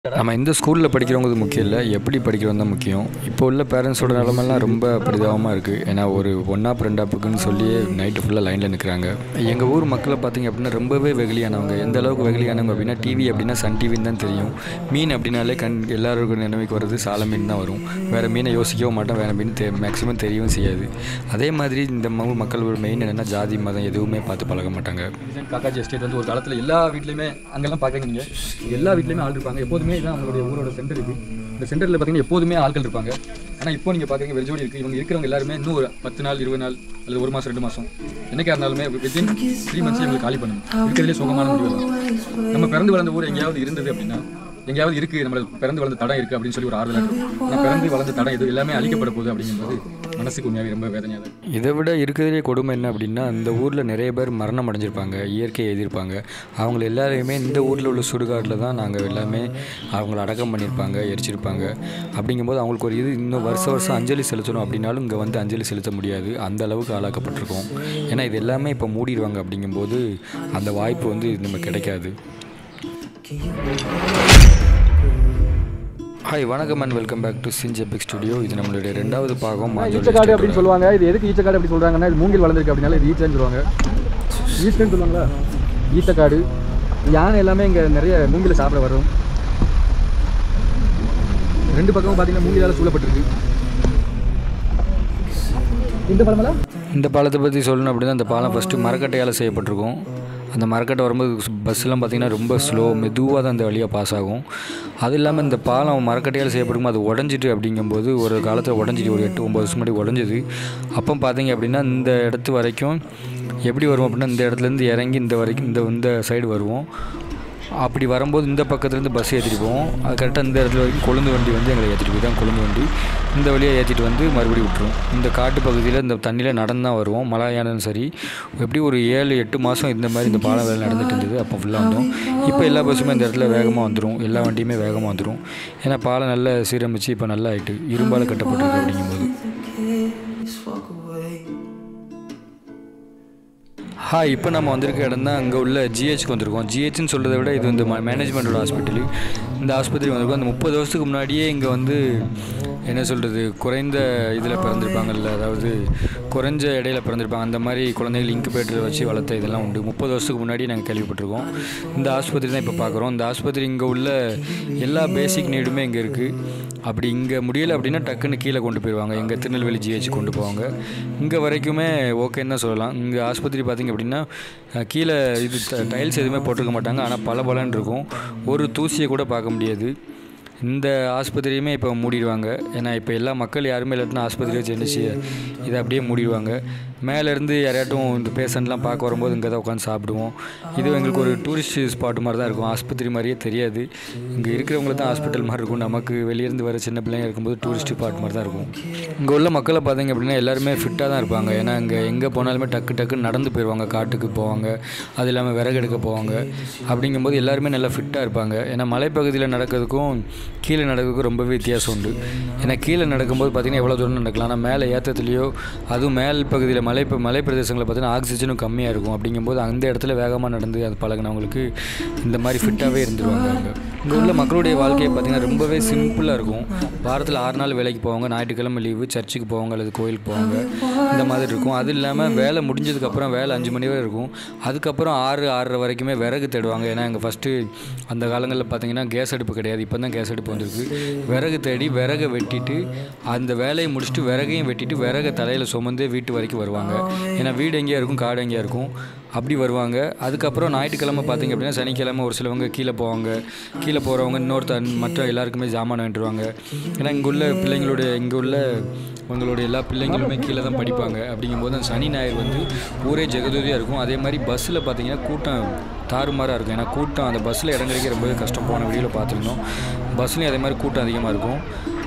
நம்ம எந்த ஸ்கூலில் படிக்கிறவங்க முக்கியம் இல்லை எப்படி படிக்கிறோம் தான் முக்கியம் இப்போ உள்ள பேரண்ட்ஸோட நிலமெல்லாம் ரொம்ப பரிதாபமாக இருக்குது ஏன்னா ஒரு ஒன்னாப் ரெண்டாப்புக்குன்னு சொல்லி நைட்டு ஃபுல்லாக லைனில் நிற்கிறாங்க எங்கள் ஊர் மக்களை பார்த்தீங்க அப்படின்னா ரொம்பவே வெகுளியானவங்க எந்த அளவுக்கு வெகுளியானவங்க அப்படின்னா டிவி அப்படின்னா சன் டிவின்னு தான் தெரியும் மீன் அப்படின்னாலே கண் எல்லாருக்கும் நினைவுக்கு வர்றது சால மீன் தான் வரும் வேறு மீனை யோசிக்கவும் மாட்டோம் வேறு மீன் தெ மேக்ஸிமம் தெரியவும் செய்யாது அதே மாதிரி இந்த ஊர் மக்கள் ஒரு மெயின் என்னென்னா ஜாதி மதம் எதுவுமே பார்த்து பழக மாட்டாங்க காக்காஜி எஸ்டேட் வந்து ஒரு காலத்தில் எல்லா வீட்லையுமே அங்கெல்லாம் பார்க்குறீங்க எல்லா வீட்லையுமே ஆள் இருப்பாங்க எப்போதுமே இதான் அவங்களுடைய ஊரோட சென்டர் இருக்கு இந்த சென்டரில் பார்த்தீங்கன்னா எப்போதுமே ஆட்கள் இருப்பாங்க ஆனால் இப்போ நீங்கள் பார்க்குறீங்க வெறிஜோடி இருக்குது இவங்க இருக்கிறவங்க எல்லாருமே இன்னும் ஒரு பத்து நாள் இருபது நாள் அல்லது ஒரு மாதம் ரெண்டு மாதம் என்னைக்கா இருந்தாலுமே வித்தின் த்ரீ மந்த்ஸ் இவங்களுக்கு காலி பண்ணணும் இருக்கிறதுலே சுகமான முடிவு தான். நம்ம பிறந்து வளர்ந்த ஊர் எங்கேயாவது இருந்தது அப்படின்னா எங்கேயாவது இருக்குது நம்ம பிறந்து வளர்ந்த தடம் இருக்குது அப்படின்னு சொல்லி ஒரு ஆறுதல் இருக்கும் ஆனால் பிறந்து வளர்ந்த தடம் இது எல்லாமே அழிக்கப்பட போகுது அப்படிங்கும்போது மனசுக்கு உண்மையாகவே ரொம்ப வேதனையாக தான் இதை விட இருக்கிறதுலே கொடுமை என்ன அப்படின்னா இந்த ஊரில் நிறைய பேர் மரணம் அடைஞ்சிருப்பாங்க இயற்கையை எதிர்ப்பாங்க அவங்கள எல்லாரையுமே இந்த ஊரில் உள்ள சுடுகாட்டில் தான் நாங்கள் எல்லாமே அவங்கள அடக்கம் பண்ணியிருப்பாங்க எரிச்சிருப்பாங்க அப்படிங்கும்போது அவங்களுக்கு ஒரு இது இன்னும் வருஷ வருஷம் அஞ்சலி செலுத்தணும் அப்படின்னாலும் இங்கே வந்து அஞ்சலி செலுத்த முடியாது அந்த அளவுக்கு ஆளாக்கப்பட்டிருக்கோம் ஏன்னா இது எல்லாமே இப்போ மூடிடுவாங்க அப்படிங்கும்போது அந்த வாய்ப்பு வந்து நமக்கு கிடைக்காது ஹாய் வணக்கம் அண்ட் வெல்கம் பேக் டு சின்ஜ் எபிக் ஸ்டுடியோ இது நம்மளுடைய ரெண்டாவது பாகம் மாஞ்சோலை ஈச்சக்காடு அப்படின்னு சொல்லுவாங்க இது எதுக்கு ஈச்சக்காடு அப்படி சொல்றாங்கன்னா இது மூங்கில் வளர்ந்துருக்கு அப்படினால இது ஈச்சன்னு சொல்லுவாங்க ஈச்சன்னு சொல்லுவாங்களா ஈச்சக்காடு யானை எல்லாமே இங்கே நிறைய மூங்கில சாப்பிட வரும் ரெண்டு பக்கமும் பார்த்தீங்கன்னா மூங்கிலால் சூழப்பட்டிருக்கு இந்த பழமெல்லாம் இந்த பாலத்தை பற்றி சொல்லணும் அப்படின்னா இந்த பாலம் ஃபஸ்ட்டு மரக்கட்டையால் செய்யப்பட்டிருக்கும் அந்த மரக்கட்டை வரும்போது பஸ்ஸெல்லாம் பார்த்திங்கன்னா ரொம்ப ஸ்லோ மெதுவாக தான் இந்த வழியாக பாஸ் ஆகும் அது இல்லாமல் இந்த பாலம் மரக்கட்டையால் செய்யப்படும் அது உடஞ்சிட்டு அப்படிங்கும்போது ஒரு காலத்தில் உடஞ்சிட்டு ஒரு எட்டு ஒம்பது வருஷம் முன்னாடி உடஞ்சிது அப்போ பார்த்தீங்க அப்படின்னா இந்த இடத்து வரைக்கும் எப்படி வரும் அப்படின்னா இந்த இடத்துலேருந்து இறங்கி இந்த வரைக்கும் இந்த இந்த சைடு வருவோம் அப்படி வரும்போது இந்த பக்கத்துலேருந்து பஸ் ஏற்றிட்டு போவோம் அது கரெக்டாக இந்த இடத்துல வரைக்கும் கொழுந்து வண்டி வந்து எங்களை ஏற்றிட்டு போய் தான் கொழுந்து வண்டி இந்த வழியாக ஏற்றிட்டு வந்து மறுபடியும் விட்டுரும் இந்த காட்டு பகுதியில் இந்த தண்ணியில் நடந்து தான் வருவோம் மழையானாலும் சரி எப்படி ஒரு ஏழு எட்டு மாதம் இந்த மாதிரி இந்த பாலம் வேலை நடந்துட்டு இருந்தது அப்போ ஃபுல்லாக வந்தோம் இப்போ எல்லா பஸ்ஸுமே இந்த இடத்துல வேகமாக வந்துடும் எல்லா வண்டியுமே வேகமாக வந்துடும் ஏன்னா பாலம் நல்லா சீரமைச்சு இப்போ நல்லா ஆயிட்டு இரும்பால் கட்டப்பட்டிருக்கு அப்படிங்கும்போது ஹாய் இப்போ நம்ம வந்திருக்க இடம் தான் அங்கே உள்ள ஜிஹெச்க்கு வந்திருக்கோம் ஜிஹெச்னு சொல்கிறத விட இது வந்து மேனேஜ்மெண்ட்டோட ஹாஸ்பிட்டல் இந்த ஆஸ்பத்திரி வந்திருக்கோம் அந்த முப்பது வருஷத்துக்கு முன்னாடியே இங்கே வந்து என்ன சொல்கிறது குறைந்த இதில் பிறந்திருப்பாங்கல்ல அதாவது குறைஞ்ச இடையில பிறந்திருப்பாங்க அந்த மாதிரி குழந்தைகள் இன்குபேட்டரில் வச்சு வளர்த்த இதெல்லாம் உண்டு முப்பது வருஷத்துக்கு முன்னாடி நாங்கள் கேள்விப்பட்டிருக்கோம் இந்த ஆஸ்பத்திரி தான் இப்போ பார்க்குறோம் இந்த ஆஸ்பத்திரி இங்கே உள்ள எல்லா பேசிக் நீடுமே இங்கே இருக்குது அப்படி இங்கே முடியலை அப்படின்னா டக்குன்னு கீழே கொண்டு போயிடுவாங்க எங்கள் திருநெல்வேலி ஜிஹெச் கொண்டு போவாங்க இங்கே வரைக்குமே ஓகேன்னு தான் சொல்லலாம் இங்கே ஆஸ்பத்திரி பார்த்திங்க அப்படின்னா அஹ், கீழே இது டைல்ஸ் எதுவுமே போட்டிருக்க மாட்டாங்க ஆனால் பல பலன்னு இருக்கும் ஒரு தூசியை கூட பார்க்க முடியாது இந்த ஆஸ்பத்திரியுமே இப்போ மூடிடுவாங்க ஏன்னா இப்போ எல்லா மக்கள் யாருமே இல்லாட்டினா ஆஸ்பத்திரி வச்சு என்ன செய்ய இதை அப்படியே மூடிடுவாங்க மேலேருந்து யாரையாட்டும் இந்த பேஷண்ட்லாம் பார்க்க வரும்போது இங்கே தான் உட்காந்து சாப்பிடுவோம் இது எங்களுக்கு ஒரு டூரிஸ்ட் ஸ்பாட் மாதிரி தான் இருக்கும் ஆஸ்பத்திரி மாதிரியே தெரியாது இங்கே இருக்கிறவங்களுக்கு தான் ஹாஸ்பிட்டல் மாதிரி இருக்கும் நமக்கு வெளியேருந்து வர சின்ன பிள்ளைங்க இருக்கும்போது டூரிஸ்ட் ஸ்பாட் மாதிரி தான் இருக்கும் இங்கே உள்ள மக்களை பார்த்தீங்க அப்படின்னா எல்லாருமே ஃபிட்டாக தான் இருப்பாங்க ஏன்னா இங்கே எங்கே போனாலுமே டக்கு டக்குன்னு நடந்து போயிடுவாங்க காட்டுக்கு போவாங்க அது இல்லாமல் விறகு எடுக்க போவாங்க அப்படிங்கும்போது எல்லாருமே நல்லா ஃபிட்டாக இருப்பாங்க ஏன்னா மலைப்பகுதியில் நடக்கிறதுக்கும் கீழே நடக்கிறதுக்கும் ரொம்பவே வித்தியாசம் உண்டு ஏன்னா கீழே நடக்கும்போது பார்த்திங்கன்னா எவ்வளோ தூரம் நடக்கலாம் ஆனால் மேலே ஏற்றத்துலேயோ அதுவும் மேல் பகுதியில் மலை மலை பிரதேசங்களில் பார்த்தீங்கன்னா ஆக்சிஜனும் கம்மியாக இருக்கும் அப்படிங்கும்போது அந்த இடத்துல வேகமாக நடந்து அது பழகினவங்களுக்கு இந்த மாதிரி ஃபிட்டாகவே இருந்துருவாங்க அங்கே இங்கே உள்ள மக்களுடைய வாழ்க்கையை பார்த்திங்கன்னா ரொம்பவே சிம்பிளாக இருக்கும் வாரத்தில் ஆறு நாள் வேலைக்கு போவாங்க ஞாயிற்றுக்கிழமை லீவு சர்ச்சுக்கு போவாங்க அல்லது கோயிலுக்கு போவாங்க இந்த மாதிரி இருக்கும் அது இல்லாமல் வேலை முடிஞ்சதுக்கப்புறம் வேலை அஞ்சு மணி வரை இருக்கும் அதுக்கப்புறம் ஆறு ஆறரை வரைக்குமே விறகு தேடுவாங்க ஏன்னா எங்கள் ஃபஸ்ட்டு அந்த காலங்களில் பார்த்தீங்கன்னா கேஸ் அடுப்பு கிடையாது இப்போ தான் கேஸ் அடுப்பு வந்திருக்கு விறகு தேடி விறகை வெட்டிட்டு அந்த வேலையை முடிச்சுட்டு விறகையும் வெட்டிட்டு விறகை தலையில் சுமந்து வீட்டு வரைக்கும் வருவாங்க ஏன்னா வீடு எங்கேயா இருக்கும் காடு எங்கேயா இருக்கும் அப்படி வருவாங்க அதுக்கப்புறம் ஞாயிற்றுக்கிழமை பார்த்தீங்க அப்படின்னா சனிக்கிழமை ஒரு சிலவங்க கீழே போவாங்க கீழே போகிறவங்க இன்னொருத்த மற்ற எல்லாருக்குமே ஜாமான் வாங்கிட்டுருவாங்க ஏன்னா இங்கே உள்ள பிள்ளைங்களுடைய இங்கே உள்ள உங்களுடைய எல்லா பிள்ளைங்களுமே கீழே தான் படிப்பாங்க அப்படிங்கும்போது அந்த சனி ஞாயிறு வந்து ஊரே ஜெகதூதியாக இருக்கும் அதே மாதிரி பஸ்ஸில் பார்த்தீங்கன்னா கூட்டம் தாறுமாறாக இருக்கும் ஏன்னா கூட்டம் அந்த பஸ்ஸில் இடம் கிடைக்க ரொம்பவே கஷ்டம் போன வீடியோவில் பார்த்துருந்தோம் பஸ்லேயும் அதே மாதிரி கூட்டம் அதிகமாக இருக்கும்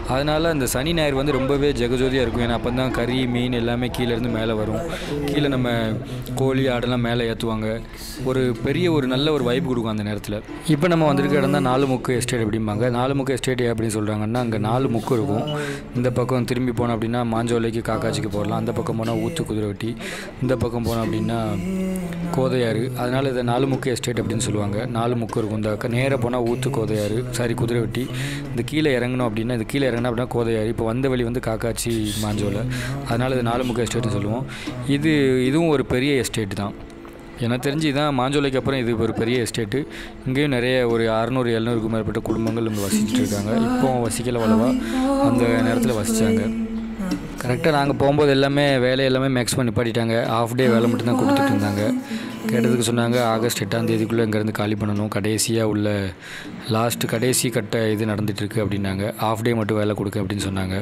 அதனால் அந்த சனி ஞாயிறு வந்து ரொம்பவே ஜெகஜோதியாக இருக்கும் ஏன்னா அப்போ தான் கறி மீன் எல்லாமே கீழேருந்து மேலே வரும் கீழே நம்ம கோழி ஆடெல்லாம் மேலே ஏற்றுவாங்க ஒரு பெரிய ஒரு நல்ல ஒரு வைப் கொடுக்கும் அந்த நேரத்தில் இப்போ நம்ம வந்திருக்க இடம் தான் நாலு முக்கு எஸ்டேட் அப்படிம்பாங்க நாலு முக்கு எஸ்டேட் அப்படின்னு சொல்கிறாங்கன்னா அங்கே நாலு முக்கு இருக்கும் இந்த பக்கம் திரும்பி போனோம் அப்படின்னா மாஞ்சோலைக்கு காக்காச்சிக்கு போடலாம் அந்த பக்கம் போனால் ஊத்து குதிரை வெட்டி இந்த பக்கம் போனோம் அப்படின்னா கோதையாறு அதனால் இதை நாலு முக்கு எஸ்டேட் அப்படின்னு சொல்லுவாங்க நாலு முக்கு இருக்கும் இந்த பக்கம் நேராக போனால் ஊத்து கோதையாறு சாரி குதிரை வெட்டி இந்த கீழே இறங்கணும் அப்படின்னா இது கீழே இறங்கணும் அப்படின்னா கோதையாறு இப்போ வந்த வழி வந்து காக்காச்சி மாஞ்சோலை அதனால் இது நாலு முக்கு எஸ்டேட்னு சொல்லுவோம் இது இதுவும் ஒரு பெரிய எஸ்டேட் தான் எனக்கு தெரிஞ்சு இதான் மாஞ்சோலைக்கு அப்புறம் இது ஒரு பெரிய எஸ்டேட்டு இங்கேயும் நிறைய ஒரு அறநூறு எழுநூறுக்கும் மேற்பட்ட குடும்பங்கள் இங்கே வசிச்சுட்டு இருக்காங்க இப்போ வசிக்கல வளவா அந்த நேரத்தில் வசித்தாங்க கரெக்டாக நாங்கள் போகும்போது எல்லாமே வேலை எல்லாமே மேக்ஸிமம் நிப்பாட்டிட்டாங்க ஆஃப் டே வேலை மட்டும்தான் கொடுத்துட்டு இருந்தாங்க கேட்டதுக்கு சொன்னாங்க ஆகஸ்ட் எட்டாம் தேதிக்குள்ளே இங்கேருந்து காலி பண்ணணும் கடைசியாக உள்ள லாஸ்ட்டு கடைசி கட்ட இது நடந்துகிட்ருக்கு அப்படின்னாங்க ஆஃப் டே மட்டும் வேலை கொடுக்க அப்படின்னு சொன்னாங்க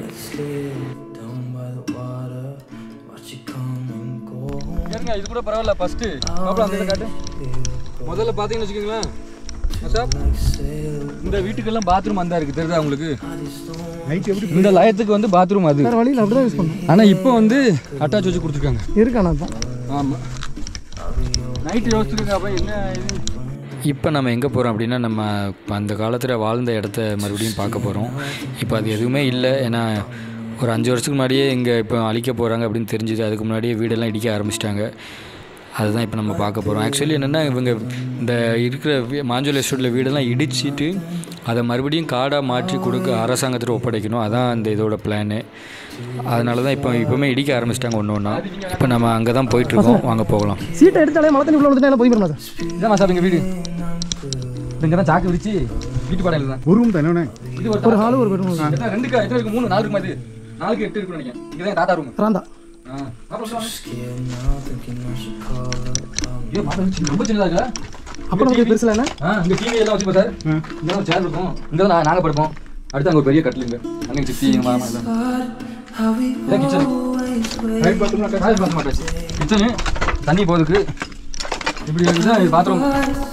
down by the water. Watch you come and go. ஏங்க இது கூட பரவாயில்ல ஃபர்ஸ்ட் மாப்பிள அந்த இதை காட்டு முதல்ல பார்த்தீங்கன்னு வச்சுக்கோங்களேன் மச்சான், இந்த வீட்டுக்கெல்லாம் பாத்ரூம் அந்த இருக்கு தெரியுதா உங்களுக்கு இந்த லயத்துக்கு வந்து பாத்ரூம் அது வேறு வழியில் அப்படி தான் யூஸ் பண்ணணும் ஆனா இப்போ வந்து அட்டாச் வச்சு கொடுத்துருக்காங்க இருக்கானா தான் ஆமா நைட்டு யோசிச்சுருங்க அப்போ என்ன இது இப்போ நம்ம எங்கே போகிறோம் அப்படின்னா நம்ம இப்ப அந்த காலத்தில் வாழ்ந்த இடத்த மறுபடியும் பார்க்க போகிறோம் இப்போ அது எதுவுமே இல்லை ஏன்னா ஒரு அஞ்சு வருஷத்துக்கு முன்னாடியே இங்கே இப்போ அழிக்க போகிறாங்க அப்படின்னு தெரிஞ்சுது அதுக்கு முன்னாடியே வீடெல்லாம் இடிக்க ஆரம்பிச்சிட்டாங்க அதுதான் இப்போ நம்ம பார்க்க போகிறோம் ஆக்சுவலி என்னென்னா இவங்க இந்த இருக்கிற வீ- மாஞ்சோல் எஸ்டேட்டில் வீடெல்லாம் இடிச்சிட்டு அதை மறுபடியும் காடாக மாற்றி கொடுக்க அரசாங்கத்தில் ஒப்படைக்கணும் அதான் அந்த இதோட பிளானு அதனால தான் இப்போ இப்போவுமே இடிக்க ஆரம்பிச்சிட்டாங்க ஒன்று ஒன்றா இப்போ நம்ம அங்கே தான் போயிட்டுருக்கோம் வாங்க போகலாம் சீட்டை எடுத்தாலே மழை தண்ணி உள்ள வந்துட்டு போய் போயிடலாம் சார் இதான் சார் எங்கள் வீடு இங்கே தான் சாக்கு விரிச்சு வீட்டு பாடம் தான் ஒரு ரூம் தானே இது ஒரு ஒரு ஹாலு ஒரு பெட்ரூம் எத்தனை ரெண்டுக்கு எத்தனை இருக்கு மூணு நாலு இருக்குமா இது நாலுக்கு எட்டு இருக்குன்னு நினைக்கிறேன் இங்கே தான் தாத்தா ரூம் ராந்தா ஆ அப்புறம் சொல்லுவாங்க Scared now, thinking I should call her. Um, ஐயோ மாதம் வச்சு ரொம்ப சின்னதா இருக்கா அப்புறம் நமக்கு பெருசில் என்ன ஆ இங்க டிவி எல்லாம் வச்சு சார் இங்க ஒரு சேர் இருக்கும் இங்க தான் நா- நாங்க படுப்போம் அடுத்து அங்க ஒரு பெரிய கட்டில் இங்க அங்க எங்க சித்தி எங்க மாமா எல்லாம் how we இதான் kitchen right bathroom toilet bathroom attach kitchen தண்ணி போகுதுக்கு இப்படி இதுதான் இது பாத்ரூம்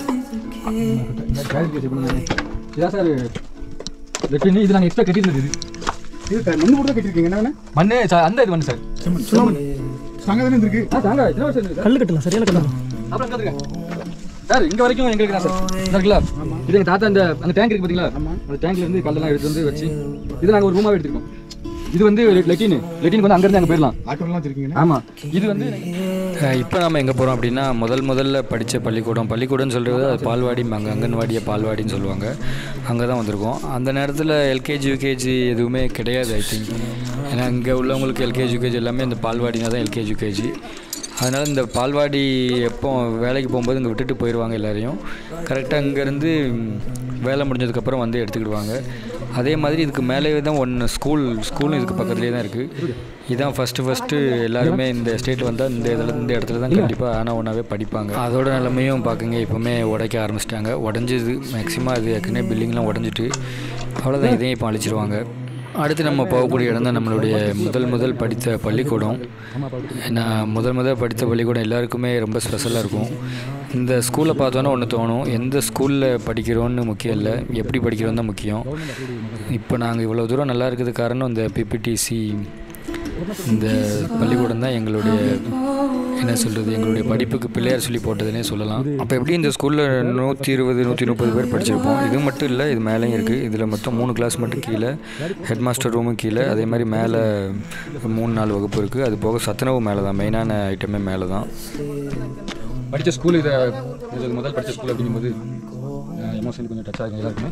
இதான் சார் லெட்டின் இது நாங்கள் எக்ஸ்ட்ரா கட்டியிருந்தது இது இது த- மண்ணு போட்டு தான் கட்டிருக்கீங்க என்ன மண்ணு சா- அந்த இது மண்ணு சார் ஸ்ட்ராங்காக தானே இருக்கு ஆ தாங்க எத்தனை வருஷம் இருக்கு சார் கல் கட்டலாம் சரியான கட்டலாம் அப்புறம் இங்க வந்துருங்க. சார் இங்க வரைக்கும் எங்களுக்கு தான் சார் இந்த இருக்குல்ல இது எங்க தாத்தா இந்த அந்த டேங்க் இருக்கு பாத்தீங்களா அந்த டேங்க்ல இருந்து கல்லெல்லாம் எடுத்து வந்து வச்சு இது நாங்க ஒரு ரூமாவே எடுத்துருக்கோம் இது வந்து லெட்டின் லெட்டினுக்கு வந்து அங்க இருந்து அங்க போயிடலாம் ஆட்டோலாம் வச்சிருக்கீங்க ஆமா இது வந்து இப்போ நம்ம எங்கே போகிறோம் அப்படின்னா முதல் முதல்ல படித்த பள்ளிக்கூடம் பள்ளிக்கூடம்னு சொல்கிறது அது பால்வாடிம்பாங்க அங்கன்வாடியை பால்வாடின்னு சொல்லுவாங்க அங்கே தான் வந்திருக்கோம் அந்த நேரத்தில் எல்கேஜி யூகேஜி எதுவுமே கிடையாது ஐ திங்க் ஏன்னா இங்கே உள்ளவங்களுக்கு எல்கேஜி யூகேஜி எல்லாமே இந்த பால்வாடினா தான் எல்கேஜி யூகேஜி அதனால் இந்த பால்வாடி எப்போ வேலைக்கு போகும்போது இங்கே விட்டுட்டு போயிடுவாங்க எல்லாரையும் கரெக்டாக இங்கேருந்து வேலை முடிஞ்சதுக்கப்புறம் வந்து எடுத்துக்கிடுவாங்க அதே மாதிரி இதுக்கு மேலேயே தான் ஒன்று ஸ்கூல் ஸ்கூலும் இதுக்கு பக்கத்துலேயே தான் இருக்குது இதான் ஃபஸ்ட்டு ஃபஸ்ட்டு எல்லாருமே இந்த ஸ்டேட் வந்தால் இந்த இதில் இந்த இடத்துல தான் கண்டிப்பாக ஆனால் ஒன்றாவே படிப்பாங்க அதோட நிலைமையும் பார்க்குங்க இப்போவுமே உடைக்க ஆரம்பிச்சிட்டாங்க உடஞ்சிது மேக்ஸிமம் அது ஏற்கனவே பில்டிங்லாம் உடஞ்சிட்டு அவ்வளோதான் இதையும் இப்போ அழிச்சிருவாங்க அடுத்து நம்ம போகக்கூடிய இடம் தான் நம்மளுடைய முதல் முதல் படித்த பள்ளிக்கூடம் ஏன்னா முதல் முதல் படித்த பள்ளிக்கூடம் எல்லாருக்குமே ரொம்ப ஸ்பெஷலாக இருக்கும் இந்த ஸ்கூலை பார்த்தோன்னா ஒன்று தோணும் எந்த ஸ்கூலில் படிக்கிறோன்னு முக்கியம் இல்லை எப்படி படிக்கிறோம் தான் முக்கியம் இப்போ நாங்கள் இவ்வளோ தூரம் நல்லா இருக்கிறது காரணம் இந்த பிபிடிசி இந்த பள்ளிக்கூடம் தான் எங்களுடைய என்ன சொல்கிறது எங்களுடைய படிப்புக்கு பிள்ளையார் சொல்லி போட்டதுன்னே சொல்லலாம் அப்போ எப்படி இந்த ஸ்கூலில் நூற்றி இருபது நூற்றி முப்பது பேர் படிச்சிருப்போம் இது மட்டும் இல்லை இது மேலேயும் இருக்குது இதில் மொத்தம் மூணு கிளாஸ் மட்டும் கீழே ஹெட் மாஸ்டர் ரூமும் கீழே அதே மாதிரி மேலே மூணு நாலு வகுப்பு இருக்குது அது போக சத்துணவு மேலே தான் மெயினான ஐட்டமே மேலே தான் படித்த ஸ்கூல் இதை இது முதல் படித்த ஸ்கூல் அப்படிங்கும்போது எமோஷனல் கொஞ்சம் டச் ஆகும் எல்லாருக்குமே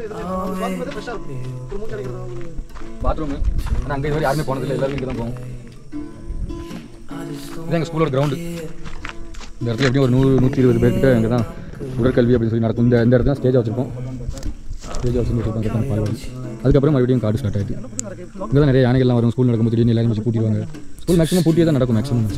பாத்ரூமு ஆனால் அங்கே இதுவரை யாருமே போனதில்லை எல்லாரும் இங்கே தான் போவோம் இதான் எங்கள் ஸ்கூலோட கிரவுண்டு இந்த இடத்துல எப்படியும் ஒரு நூறு நூற்றி இருபது பேர்கிட்ட இங்கே தான் உடற்கல்வி அப்படின்னு சொல்லி நடக்கும் இந்த இந்த இடத்துல ஸ்டேஜ் வச்சுருப்போம் ஸ்டேஜ் வச்சு வச்சுருப்பாங்க பால்வாடி அதுக்கப்புறம் மறுபடியும் காடு ஸ்டார்ட் ஆகிட்டு இங்கே தான் நிறைய யானைகள்லாம் வரும் ஸ்கூல் நடக்கும்போது திடீர்னு எல்லாரும் வச்சு பூட்டிடுவாங்க ஸ்கூல் மேக்ஸிமம் பூட்டியே தான் நடக்கும் மேக்ஸிமம்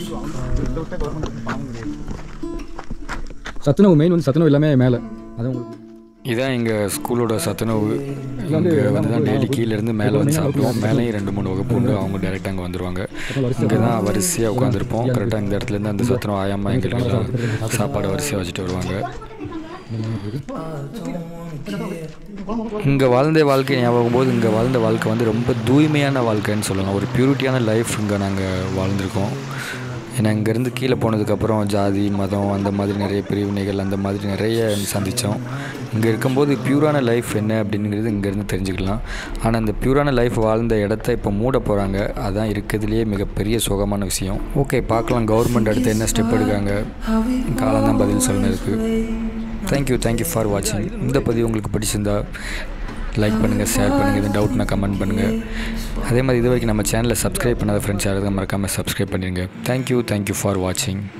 சத்துணவு மெயின் வந்து சத்துணவு எல்லாமே மேலே அதான் உங்களுக்கு இதான் எங்கள் ஸ்கூலோட சத்துணவு இங்கே வந்து தான் டெய்லி கீழேருந்து மேலே வந்து சாப்பிடுவோம் மேலேயும் ரெண்டு மூணு வகுப்பு உண்டு அவங்க டேரெக்டாக அங்கே வந்துடுவாங்க இங்கே தான் வரிசையாக உட்காந்துருப்போம் கரெக்டாக இந்த இடத்துலேருந்து அந்த சத்துணவு ஆயாமல் எங்களுக்கு எல்லாம் சாப்பாடு வரிசையாக வச்சுட்டு வருவாங்க இங்கே வாழ்ந்த வாழ்க்கை ஞாபகம் போது இங்கே வாழ்ந்த வாழ்க்கை வந்து ரொம்ப தூய்மையான வாழ்க்கைன்னு சொல்லலாம் ஒரு பியூரிட்டியான லைஃப் இங்கே நாங்கள் வாழ்ந்திருக்கோம் ஏன்னா இங்கேருந்து கீழே போனதுக்கப்புறம் ஜாதி மதம் அந்த மாதிரி நிறைய பிரிவினைகள் அந்த மாதிரி நிறைய சந்தித்தோம் இங்கே இருக்கும்போது பியூரான லைஃப் என்ன அப்படிங்கிறது இங்கேருந்து தெரிஞ்சுக்கலாம் ஆனால் அந்த பியூரான லைஃப் வாழ்ந்த இடத்த இப்போ மூட போகிறாங்க அதான் இருக்கிறதுலையே மிகப்பெரிய சோகமான விஷயம் ஓகே பார்க்கலாம் கவர்மெண்ட் அடுத்து என்ன ஸ்டெப் எடுக்காங்க காலம் தான் பதில் சொல்லணும் இருக்குது தேங்க்யூ தேங்க்யூ ஃபார் வாட்சிங் இந்த பதிவு உங்களுக்கு பிடிச்சிருந்தா லைக் பண்ணுங்கள் ஷேர் பண்ணுங்கள் எதுவும் டவுட்னா கமெண்ட் பண்ணுங்கள் அதே மாதிரி இது வரைக்கும் நம்ம சேனலை சப்ஸ்கிரைப் பண்ணாத ஃப்ரெண்ட்ஸ் யாராவது மறக்காமல் சப்ஸ்கிரைப் பண்ணிடுங்க தேங்க்யூ தேங்க்யூ ஃபார் வாட்சிங்